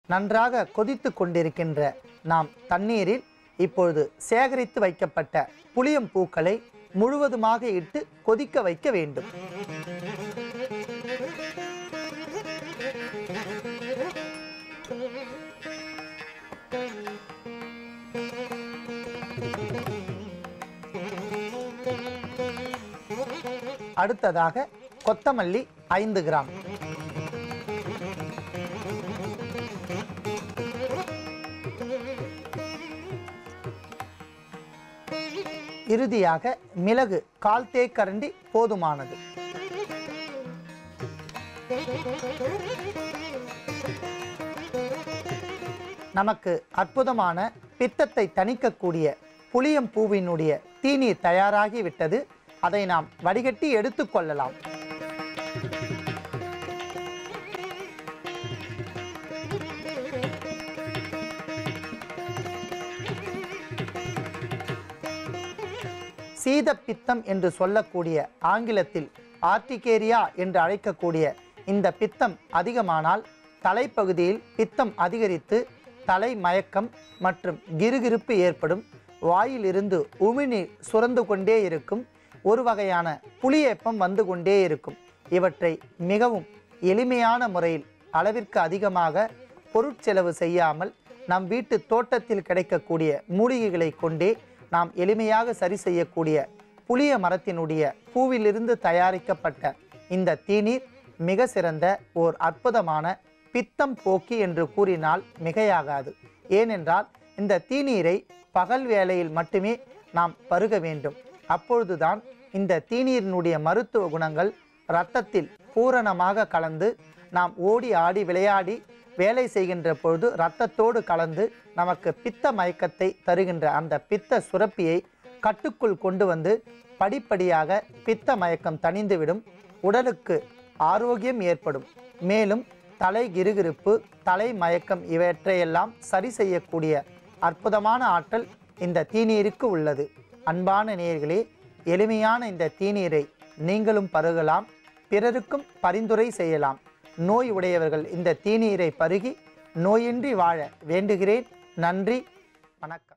நன்றாக கொதித்து கொண்டிருக்கின்ற நாம் தண்ணீரில் இப்பொழுது சேகரித்து வைக்கப்பட்ட புளியம் பூக்களை முழுவதுமாக இட்டு கொதிக்க வைக்க வேண்டும் அடுத்ததாக கொத்தமல்லி ஐந்து கிராம் இறுதியாக மிளகு கால் தேக்கரண்டி போதுமானது நமக்கு அற்புதமான பித்தத்தை தணிக்கக்கூடிய புளியம் பூவினுடைய தீநீர் தயாராகி விட்டது அதை நாம் வடிகட்டி எடுத்துக்கொள்ளலாம் சீத பித்தம் என்று சொல்லக்கூடிய ஆங்கிலத்தில் ஆர்டிகேரியா என்று அழைக்கக்கூடிய இந்த பித்தம் அதிகமானால் தலைப்பகுதியில் பித்தம் அதிகரித்து தலை மயக்கம் மற்றும் கிறுகிறுப்பு ஏற்படும் வாயிலிருந்து உமிழ்நீர் சுரந்து கொண்டே இருக்கும் ஒரு வகையான புளியேப்பம் வந்து கொண்டே இருக்கும் இவற்றை மிகவும் எளிமையான முறையில் அளவிற்கு அதிகமாக பொருட்செலவு செய்யாமல் நம் வீட்டு தோட்டத்தில் கிடைக்கக்கூடிய மூலிகைகளை கொண்டே நாம் எளிமையாக சரி செய்யக்கூடிய புளிய மரத்தினுடைய பூவிலிருந்து தயாரிக்கப்பட்ட இந்த தீநீர் மிக சிறந்த ஓர் அற்புதமான பித்தம் போக்கி என்று கூறினால் மிகையாகாது ஏனென்றால் இந்த தீநீரை பகல் வேளையில் மட்டுமே நாம் பருக வேண்டும் அப்பொழுதுதான் இந்த தீநீரினுடைய மருத்துவ குணங்கள் இரத்தத்தில் பூரணமாக கலந்து நாம் ஓடி ஆடி விளையாடி வேலை செய்கின்ற பொழுது இரத்தத்தோடு கலந்து நமக்கு பித்த மயக்கத்தை தருகின்ற அந்த பித்த சுரப்பியை கட்டுக்குள் கொண்டு வந்து படிப்படியாக பித்த மயக்கம் தணிந்துவிடும் உடலுக்கு ஆரோக்கியம் ஏற்படும் மேலும் தலை கிருகிருப்பு தலை மயக்கம் இவற்றையெல்லாம் சரி செய்யக்கூடிய அற்புதமான ஆற்றல் இந்த தீநீருக்கு உள்ளது அன்பான நேயர்களே எளிமையான இந்த தீநீரை நீங்களும் பருகலாம் பிறருக்கும் பரிந்துரை செய்யலாம் நோய் உடையவர்கள் இந்த தீநீரை பருகி நோயின்றி வாழ வேண்டுகிறேன் நன்றி வணக்கம்